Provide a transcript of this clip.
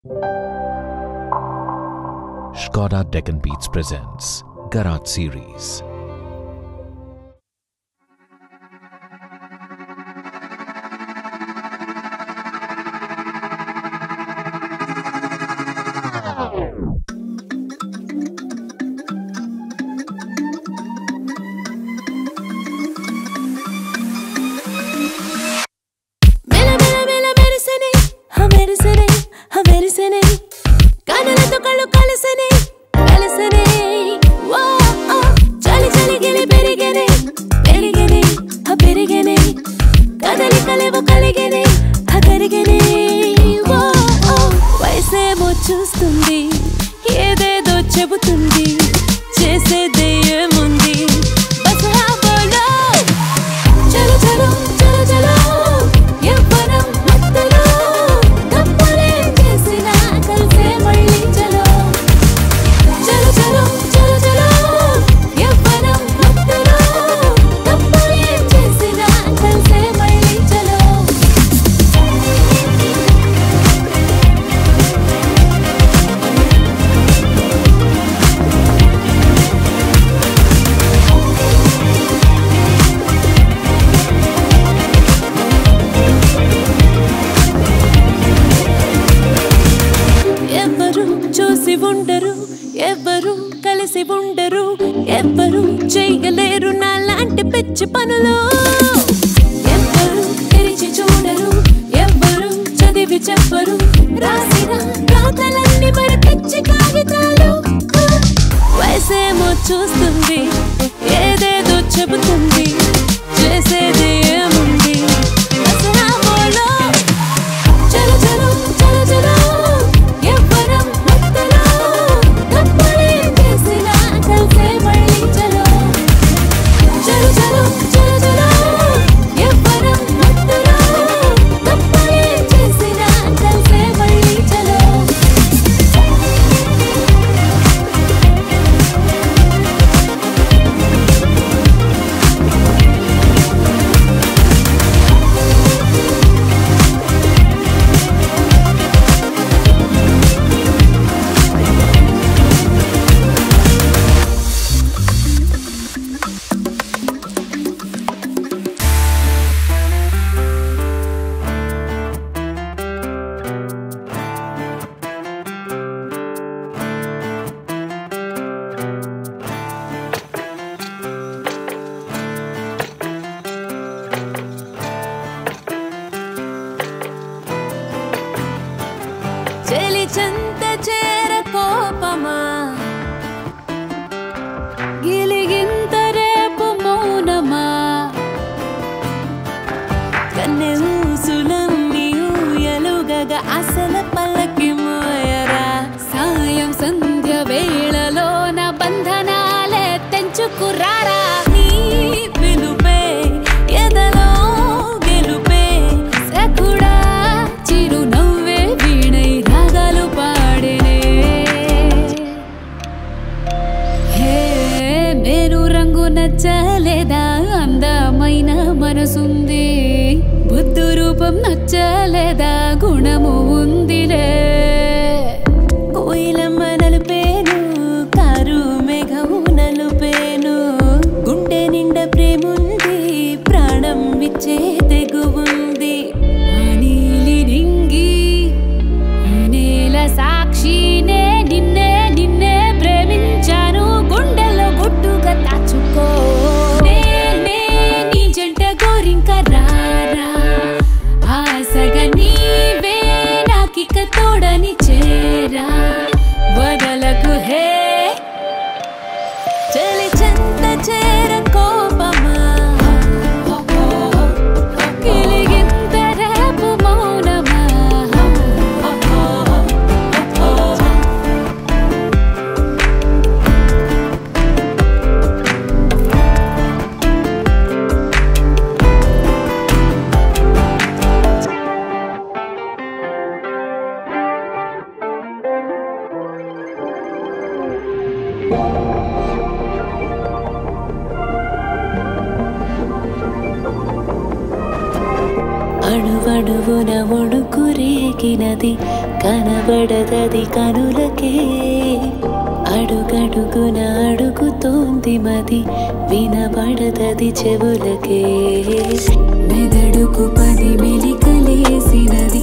Skoda Deccan Beats presents Garage Series. మెల మెల మెల మెరిసెనే హ మెరిసెనే హ మెరిసెనే కనులతో కళ్ళు కలిసెనే కలిసెనే వా ఆ, చలి చలి గిలి పెరిగెనే పెరిగెనే హ పెరిగెనే కదలికలేవో కలిగెనే హ కరిగెనే వా ఆ, వయసేమో చూస్తుంది ఏదేదో చెబుతుంది చేసేదే ఏముంది బస్ బోలో చలో చలో చలో చలో ఎవ్వరం మత్తలో తప్పులే చేసినా కలిసే మళ్ళీ చలో చలో చలో చలో చలో ఎవ్వరం మత్తలో తప్పులే చేసినా కలిసే మళ్ళీ చలో ఎవ్వరు చూసి ఉండరు ఎవ్వరు కలిసి ఉండరు ఎవ్వరు చేయలేరు నా లాంటి పిచ్చి పనులు ఎవ్వరు తెరిచి చూడరు ఎవ్వరు చదివి చెప్పరు రాసిన రాతలన్నీ మరి పిచ్చి కాగితాలు వయసేమో చూస్తుంది ఏదేదో చెబుతుంది చేసేది ఏముంది దసరా బోలో చలో చలో చలో చలో ఎవ్వరం మత్తలో తప్పులే చేసినా కలిసే మళ్ళీ చలో చలో చలో చలో చలో ఎవ్వరం మత్తలో తప్పులే చేసినా కలిసే మళ్ళీ చలో చెలి చెంత చేర కోపమా గిలిగింత రేపు మౌనమా కన్నె ఊసులన్నీ ఊయలుగగ అసల పల్లకి మోయరా సాయం సంధ్య వేళలో నా బంధనాలే తెంచుకురారా నీ పిలుపే ఎదలో గెలుపే సకుడా చిరునవ్వే వీణై రాగాలు పాడేనే హే నేను రంగు నచ్చలేదా అందమైన మనసుంది బుద్ధు రూపం నచ్చలేదా గుణము ఉందిలే కోయిలమ్మ నలుపేను కారు మేఘము నలుపేను గుండె నిండా ప్రేముంది ప్రాణం ఇచ్చే తెగువుంది ఆ నీలి రింగి నేల సాక్షినే నిన్నే నిన్నే ప్రేమించాను గుండెల్లో గుట్టుగా దాచుకో నేనే నీ జంట గోరింక రారా ఆశగా నీవే నాకిక తోడని చేరా వదలకు హే చలి చెంత చేర కోపమా గిలిగింత రేపు మౌనమా అణువణువున ఒడుకు రేగే పలికినది కనబడదది కనులకే అడుగడుగున అడుగుతోంది మది వినబడదది చెవులకే మెదడుకు పది మెలికలేసినది